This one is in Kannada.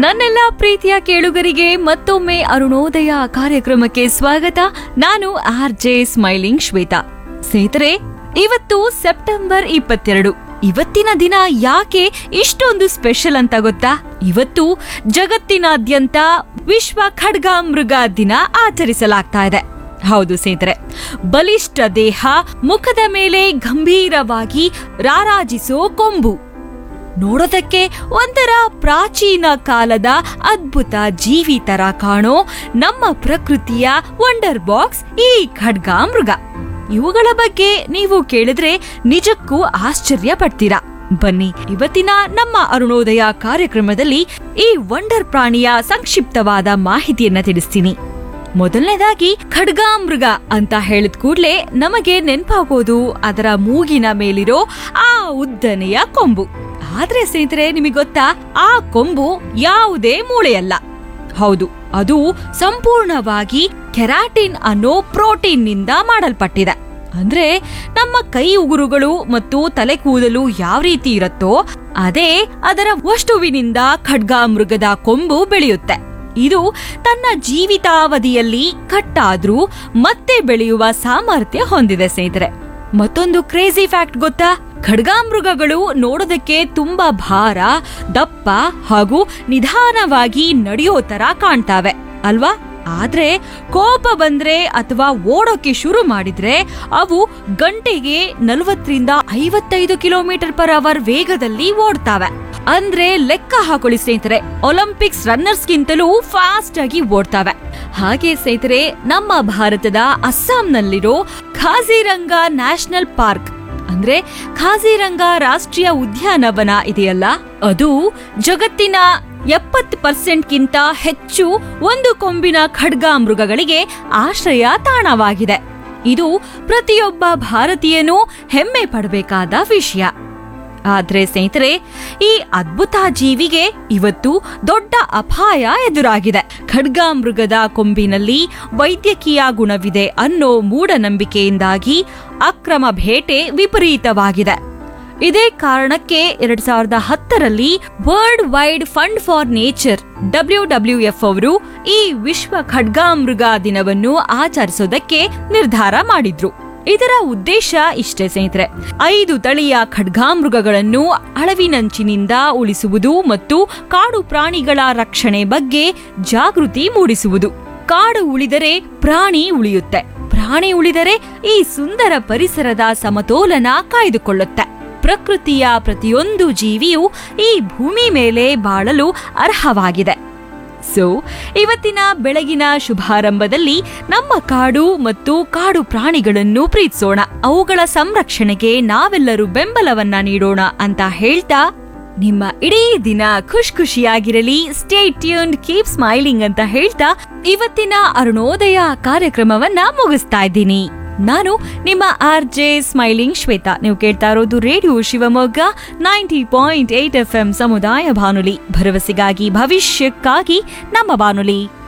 ನನ್ನೆಲ್ಲ ಪ್ರೀತಿಯ ಕೇಳುಗರಿಗೆ ಮತ್ತೊಮ್ಮೆ ಅರುಣೋದಯ ಕಾರ್ಯಕ್ರಮಕ್ಕೆ ಸ್ವಾಗತ ನಾನು ಆರ್ ಜೆ ಸ್ಮೈಲಿಂಗ್ ಶ್ವೇತಾ ಸ್ನೇಹಿತರೆ ಇವತ್ತು ಸೆಪ್ಟೆಂಬರ್ ಇಪ್ಪತ್ತೆರಡು ಇವತ್ತಿನ ದಿನ ಯಾಕೆ ಇಷ್ಟೊಂದು ಸ್ಪೆಷಲ್ ಅಂತ ಗೊತ್ತಾ ಇವತ್ತು ಜಗತ್ತಿನಾದ್ಯಂತ ವಿಶ್ವ ಖಡ್ಗಾಮೃಗ ದಿನ ಆಚರಿಸಲಾಗ್ತಾ ಇದೆ ಹೌದು ಸ್ನೇಹಿತರೆ ಬಲಿಷ್ಠ ದೇಹ ಮುಖದ ಮೇಲೆ ಗಂಭೀರವಾಗಿ ರಾರಾಜಿಸೋ ಕೊಂಬು ನೋಡೋದಕ್ಕೆ ಒಂಥರ ಪ್ರಾಚೀನ ಕಾಲದ ಅದ್ಭುತ ಜೀವಿ ತರ ಕಾಣೋ ನಮ್ಮ ಪ್ರಕೃತಿಯ ವಂಡರ್ ಬಾಕ್ಸ್ ಈ ಖಡ್ಗಾಮೃಗ ಇವುಗಳ ಬಗ್ಗೆ ನೀವು ಕೇಳಿದ್ರೆ ನಿಜಕ್ಕೂ ಆಶ್ಚರ್ಯ ಪಡ್ತೀರಾ ಬನ್ನಿ ಇವತ್ತಿನ ನಮ್ಮ ಅರುಣೋದಯ ಕಾರ್ಯಕ್ರಮದಲ್ಲಿ ಈ ವಂಡರ್ ಪ್ರಾಣಿಯ ಸಂಕ್ಷಿಪ್ತವಾದ ಮಾಹಿತಿಯನ್ನ ತಿಳಿಸ್ತೀನಿ ಮೊದಲನೇದಾಗಿ ಖಡ್ಗಾಮೃಗ ಅಂತ ಹೇಳಿದ ಕೂಡ್ಲೆ ನಮಗೆ ನೆನಪಾಗೋದು ಅದರ ಮೂಗಿನ ಮೇಲಿರೋ ಆ ಉದ್ದನೆಯ ಕೊಂಬು ಆದ್ರೆ ಸ್ನೇಹಿತರೆ ನಿಮಗೆ ಗೊತ್ತಾ ಆ ಕೊಂಬು ಯಾವುದೇ ಮೂಳೆಯಲ್ಲ ಹೌದು ಅದು ಸಂಪೂರ್ಣವಾಗಿ ಕೆರಾಟಿನ್ ಅನ್ನೋ ಪ್ರೋಟೀನ್ ನಿಂದ ಮಾಡಲ್ಪಟ್ಟಿದೆ ಅಂದ್ರೆ ನಮ್ಮ ಕೈ ಉಗುರುಗಳು ಮತ್ತು ತಲೆ ಕೂದಲು ಯಾವ ರೀತಿ ಇರುತ್ತೋ ಅದೇ ಅದರ ವಸ್ತುವಿನಿಂದ ಖಡ್ಗಾಮೃಗದ ಕೊಂಬು ಬೆಳೆಯುತ್ತೆ ಇದು ತನ್ನ ಜೀವಿತಾವಧಿಯಲ್ಲಿ ಕಟ್ಟಾದ್ರೂ ಮತ್ತೆ ಬೆಳೆಯುವ ಸಾಮರ್ಥ್ಯ ಹೊಂದಿದೆ ಸ್ನೇಹಿತರೆ ಮತ್ತೊಂದು ಕ್ರೇಜಿ ಫ್ಯಾಕ್ಟ್ ಗೊತ್ತಾ ಖಡ್ಗಾಮೃಗಗಳು ನೋಡೋದಕ್ಕೆ ತುಂಬಾ ಭಾರ ದಪ್ಪ ಹಾಗೂ ನಿಧಾನವಾಗಿ ನಡೆಯೋ ತರ ಕಾಣ್ತಾವೆ ಅಲ್ವಾ ಆದ್ರೆ ಕೋಪ ಬಂದ್ರೆ ಅಥವಾ ಓಡೋಕೆ ಶುರು ಮಾಡಿದ್ರೆ ಅವು ಗಂಟೆಗೆ ನಲವತ್ತರಿಂದ ಐವತ್ತೈದು ಕಿಲೋಮೀಟರ್ ಪರ್ ಅವರ್ ವೇಗದಲ್ಲಿ ಓಡ್ತಾವೆ ಅಂದ್ರೆ ಲೆಕ್ಕ ಹಾಕೊಳ್ಳಿ ಸ್ನೇಹಿತರೆ ಒಲಿಂಪಿಕ್ಸ್ ರನ್ನರ್ಸ್ಗಿಂತಲೂ ಫಾಸ್ಟ್ ಆಗಿ ಓಡ್ತಾವೆ ಹಾಗೆ ಸ್ನೇಹಿತರೆ ನಮ್ಮ ಭಾರತದ ಅಸ್ಸಾಂನಲ್ಲಿರೋ ಖಾಜಿರಂಗ ನ್ಯಾಷನಲ್ ಪಾರ್ಕ್ ಅಂದ್ರೆ ಖಾಜಿರಂಗ ರಾಷ್ಟ್ರೀಯ ಉದ್ಯಾನವನ ಇದೆಯಲ್ಲ ಅದು ಜಗತ್ತಿನ ಎಪ್ಪತ್ತು ಪರ್ಸೆಂಟ್ಗಿಂತ ಹೆಚ್ಚು ಒಂದು ಕೊಂಬಿನ ಖಡ್ಗಾಮೃಗಗಳಿಗೆ ಆಶ್ರಯ ತಾಣವಾಗಿದೆ ಇದು ಪ್ರತಿಯೊಬ್ಬ ಭಾರತೀಯನೂ ಹೆಮ್ಮೆ ಪಡಬೇಕಾದ ವಿಷಯ ಆದ್ರೆ ಸ್ನೇಹಿತರೆ ಈ ಅದ್ಭುತ ಜೀವಿಗೆ ಇವತ್ತು ದೊಡ್ಡ ಅಪಾಯ ಎದುರಾಗಿದೆ ಖಡ್ಗಾಮೃಗದ ಕೊಂಬಿನಲ್ಲಿ ವೈದ್ಯಕೀಯ ಗುಣವಿದೆ ಅನ್ನೋ ಮೂಢನಂಬಿಕೆಯಿಂದಾಗಿ ಅಕ್ರಮ ಬೇಟೆ ವಿಪರೀತವಾಗಿದೆ ಇದೇ ಕಾರಣಕ್ಕೆ ಎರಡ್ ಸಾವಿರದ ಹತ್ತರಲ್ಲಿ world wide fund for nature W W F ಅವರು ಈ ವಿಶ್ವ ಖಡ್ಗಾಮೃಗ ದಿನವನ್ನು ಆಚರಿಸೋದಕ್ಕೆ ನಿರ್ಧಾರ ಮಾಡಿದ್ರು ಇದರ ಉದ್ದೇಶ ಇಷ್ಟೇ ಸ್ನೇಹಿತರೆ ಐದು ತಳಿಯ ಖಡ್ಗಾಮೃಗಗಳನ್ನು ಅಳವಿನಂಚಿನಿಂದ ಉಳಿಸುವುದು ಮತ್ತು ಕಾಡು ಪ್ರಾಣಿಗಳ ರಕ್ಷಣೆ ಬಗ್ಗೆ ಜಾಗೃತಿ ಮೂಡಿಸುವುದು ಕಾಡು ಉಳಿದರೆ ಪ್ರಾಣಿ ಉಳಿಯುತ್ತೆ ಪ್ರಾಣಿ ಉಳಿದರೆ ಈ ಸುಂದರ ಪರಿಸರದ ಸಮತೋಲನ ಕಾಯ್ದುಕೊಳ್ಳುತ್ತೆ ಪ್ರಕೃತಿಯ ಪ್ರತಿಯೊಂದು ಜೀವಿಯು ಈ ಭೂಮಿ ಮೇಲೆ ಬಾಳಲು ಅರ್ಹವಾಗಿದೆ ಸೊ ಇವತ್ತಿನ ಬೆಳಗಿನ ಶುಭಾರಂಭದಲ್ಲಿ ನಮ್ಮ ಕಾಡು ಮತ್ತು ಕಾಡು ಪ್ರಾಣಿಗಳನ್ನು ಪ್ರೀತಿಸೋಣ ಅವುಗಳ ಸಂರಕ್ಷಣೆಗೆ ನಾವೆಲ್ಲರೂ ಬೆಂಬಲವನ್ನ ನೀಡೋಣ ಅಂತ ಹೇಳ್ತಾ ನಿಮ್ಮ ಇಡೀ ದಿನ ಖುಷ್ ಖುಷಿಯಾಗಿರಲಿ ಸ್ಟೇ ಟ್ಯೂನ್ಡ್ ಕೀಪ್ ಸ್ಮೈಲಿಂಗ್ ಅಂತ ಹೇಳ್ತಾ ಇವತ್ತಿನ ಅರುಣೋದಯ ಕಾರ್ಯಕ್ರಮವನ್ನ ಮುಗಿಸ್ತಾ ಇದ್ದೀನಿ ನಾನು ನಿಮ್ಮ ಆರ್ ಜೆ ಸ್ಮೈಲಿಂಗ್ ಶ್ವೇತಾ ನೀವು ಕೇಳ್ತಾ ಇರೋದು radio Shivamogga ninety point eight F M ಸಮುದಾಯ ಬಾನುಲಿ ಭರವಸೆಗಾಗಿ ಭವಿಷ್ಯಕ್ಕಾಗಿ ನಮ್ಮ ಬಾನುಲಿ